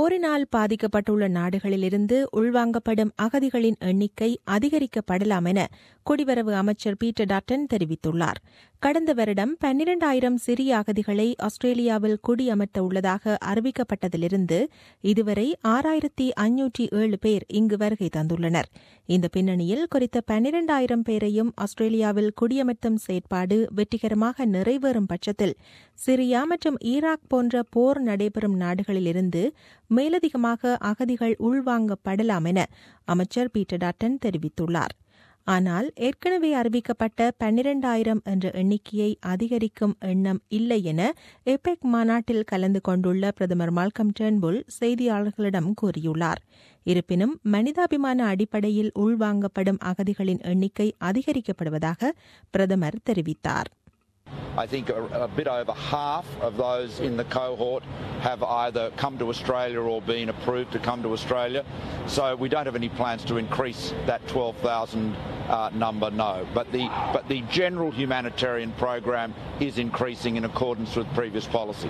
போரினால் பாதிக்கப்பட்டுள்ள நாடுகளிலிருந்து உள்வாங்கப்படும் அகதிகளின் எண்ணிக்கை அதிகரிக்கப்படலாம் என குடிவரவு அமைச்சர் பீட்டர் டாட்டன் தெரிவித்துள்ளார் கடந்த வருடம் பன்னிரண்டாயிரம் சிறிய அகதிகளை ஆஸ்திரேலியாவில் குடியமர்த்த உள்ளதாக அறிவிக்கப்பட்டதிலிருந்து இதுவரை ஆறாயிரத்தி ஐநூற்றி ஏழு பேர் இங்கு வருகை தந்துள்ளனர் இந்த பின்னணியில் குறித்த பன்னிரண்டாயிரம் பேரையும் ஆஸ்திரேலியாவில் குடியமர்த்தும் செயற்பாடு வெற்றிகரமாக நிறைவேறும் பட்சத்தில் சிரியா மற்றும் ஈராக் போன்ற போர் நடைபெறும் நாடுகளிலிருந்து மேலதிகமாக அகதிகள் உள்வாங்கப்படலாம் என அமைச்சர் பீட்டர் டாட்டன் தெரிவித்துள்ளார் ஆனால் ஏற்கனவே அறிவிக்கப்பட்ட பன்னிரண்டாயிரம் என்ற எண்ணிக்கையை அதிகரிக்கும் எண்ணம் இல்லை என எபெக் மாநாட்டில் கலந்து கொண்டுள்ள பிரதமர் மால்கம் டெர்ன்புல் செய்தியாளர்களிடம் கூறியுள்ளார் இருப்பினும் மனிதாபிமான அடிப்படையில் உள்வாங்கப்படும் அகதிகளின் எண்ணிக்கை அதிகரிக்கப்படுவதாக பிரதமர் தெரிவித்தார் I think a, a, bit over half of those in the cohort have either come to Australia or been approved to come to Australia. So we don't have any plans to increase that 12,000 uh, number, no. But the, but the general humanitarian program is increasing in accordance with previous policy.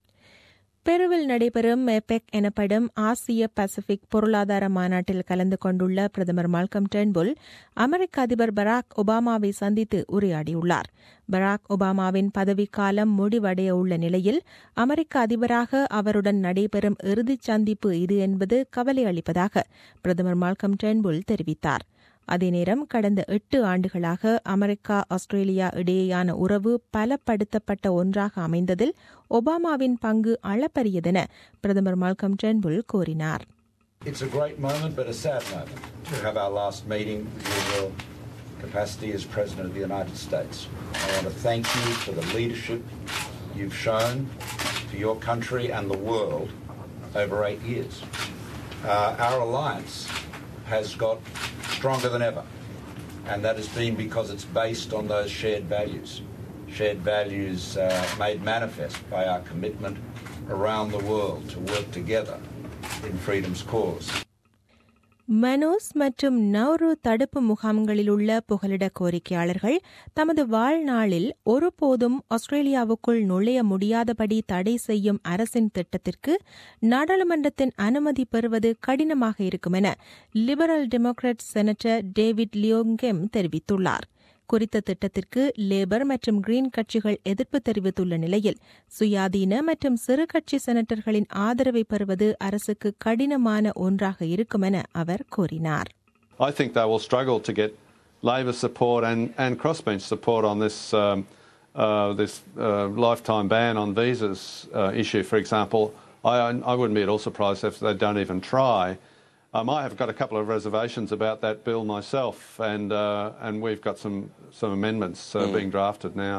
பெருவில் நடைபெறும் எபெக் எனப்படும் ஆசிய Pacific பொருளாதார மாநாட்டில் கலந்து கொண்டுள்ள பிரதமர் Malcolm டெர்ன்புல் அமெரிக்க அதிபர் பராக் ஒபாமாவை சந்தித்து உரையாடியுள்ளார் பராக் ஒபாமாவின் பதவிக்காலம் முடிவடைய உள்ள நிலையில் அமெரிக்க அதிபராக அவருடன் நடைபெறும் இறுதிச் சந்திப்பு இது என்பது கவலை அளிப்பதாக பிரதமர் மால்கம் டெர்ன்புல் தெரிவித்தார் அதே நேரம் கடந்த எட்டு ஆண்டுகளாக அமெரிக்கா ஆஸ்திரேலியா இடையேயான உறவு பலப்படுத்தப்பட்ட ஒன்றாக அமைந்ததில் ஒபாமாவின் பங்கு அளப்பரியதென பிரதமர் மால்கம் டெர்ன்புல் கூறினார் It's a great moment, but a sad moment to have our last meeting in your capacity as President of the United States. I want to thank you for the leadership you've shown to your country and the world over eight years. Uh, our alliance has got stronger than ever, and that has been because it's based on those shared values. Shared values uh, made manifest by our commitment around the world to work together in freedom's cause. Mano's மற்றும் Nauru தடுப்பு முகாம்களில் உள்ள புகலிட கோரிக்கையாளர்கள் தமது வாழ்நாளில் ஒருபோதும் ஆஸ்திரேலியாவுக்குள் நுழைய முடியாதபடி தடை செய்யும் அரசின் திட்டத்திற்கு நாடாளுமன்றத்தின் அனுமதி பெறுவது கடினமாக இருக்கும் என liberal democrat senator David Leyonhjelm தெரிவித்துள்ளார் குறித்த திட்டத்திற்கு லேபர் மற்றும் கிரீன் கட்சிகள் எதிர்ப்பு தெரிவித்துள்ள நிலையில் சுயாதீன மற்றும் சிறு கட்சி செனட்டர்களின் ஆதரவை பெறுவது அரசுக்கு கடினமான ஒன்றாக இருக்கும் என அவர் கூறினார் I think they will struggle to get Labor support and, and crossbench support on this, um, uh, this uh, lifetime ban on visas uh, issue, for example. I, I wouldn't be at all surprised if they don't even try. Um, I have got a couple of reservations about that bill myself, and uh, and we've got some some amendments uh, mm. being drafted now.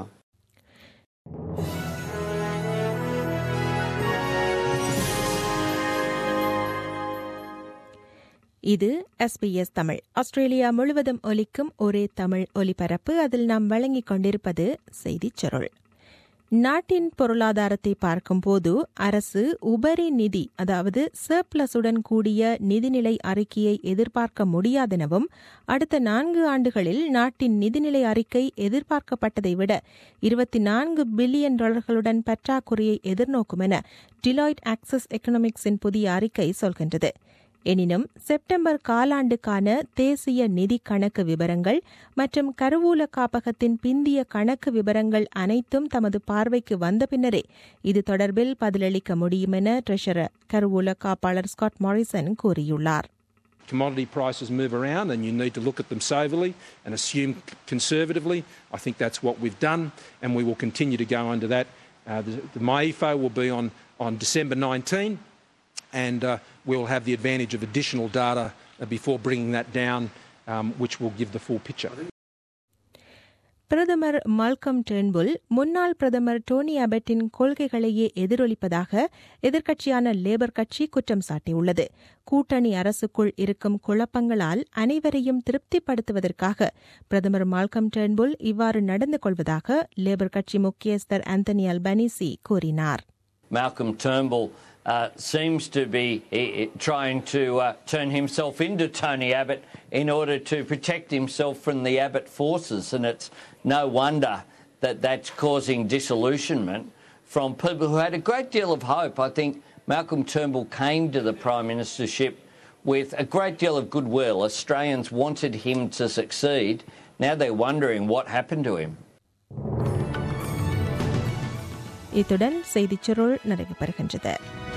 இது SBS Tamil Australia முழுவதும் ஒலிக்கும் ஒரே தமிழ் ஒலிபரப்பு அதில் நாம் வழங்கிக் கொண்டிருப்பது செய்திச் சுருள் நாட்டின் பொருளாதாரத்தை பார்க்கும்போது அரசு உபரி நிதி அதாவது சர்ப்ளஸுடன் கூடிய நிதிநிலை அறிக்கையை எதிர்பார்க்க முடியாதெனவும் அடுத்த நான்கு ஆண்டுகளில் நாட்டின் நிதிநிலை அறிக்கை எதிர்பார்க்கப்பட்டதை விட இருபத்தி நான்கு பில்லியன் டாலர்களுடன் பற்றாக்குறையை எதிர்நோக்கும் என டிலாய்ட் ஆக்சஸ் எக்கனாமிக்ஸின் புதிய அறிக்கை சொல்கின்றது எனினும் செப்டம்பர் காலாண்டுக்கான தேசிய நிதி கணக்கு விவரங்கள் மற்றும் கருவூல காப்பகத்தின் பிந்திய கணக்கு விவரங்கள் அனைத்தும் தமது பார்வைக்கு வந்த பின்னரே இது தொடர்பில் பதிலளிக்க முடியும் என ட்ரெஷரர் கருவூல காப்பாளர் ஸ்காட் மாரிசன் கூறியுள்ளார் Commodity prices move around and you need to look at them soberly and assume conservatively. I think that's what we've done and we will continue to go under that. Uh, the, the MyEFO will be on, on December 19 and uh, we'll have the advantage of additional data before bringing that down, um, which will give the full picture. பிரதமர் Malcolm Turnbull முன்னாள் பிரதமர் டோனி அபெட்டின் கொள்கைகளையே எதிரொலிப்பதாக எதிர்க்கட்சியான labour கட்சி குற்றம் சாட்டியுள்ளது கூட்டணி அரசுக்குள் இருக்கும் குழப்பங்களால் அனைவரையும் திருப்திப்படுத்துவதற்காக பிரதமர் மால்கம் டெர்ன்புல் இவ்வாறு நடந்து கொள்வதாக லேபர் கட்சி முக்கியஸ்தர் ஆந்தனி அல்பனிசி கூறினார் Malcolm Turnbull uh, seems to be uh, trying to uh, turn himself into Tony Abbott in order to protect himself from the Abbott forces, and it's no wonder that that's causing disillusionment from people who had a great deal of hope. I think Malcolm Turnbull came to the Prime Ministership with a great deal of goodwill. Australians wanted him to succeed. Now they're wondering what happened to him. இத்துடன் செய்திச் சுருள் நிறைவு பெறுகின்றது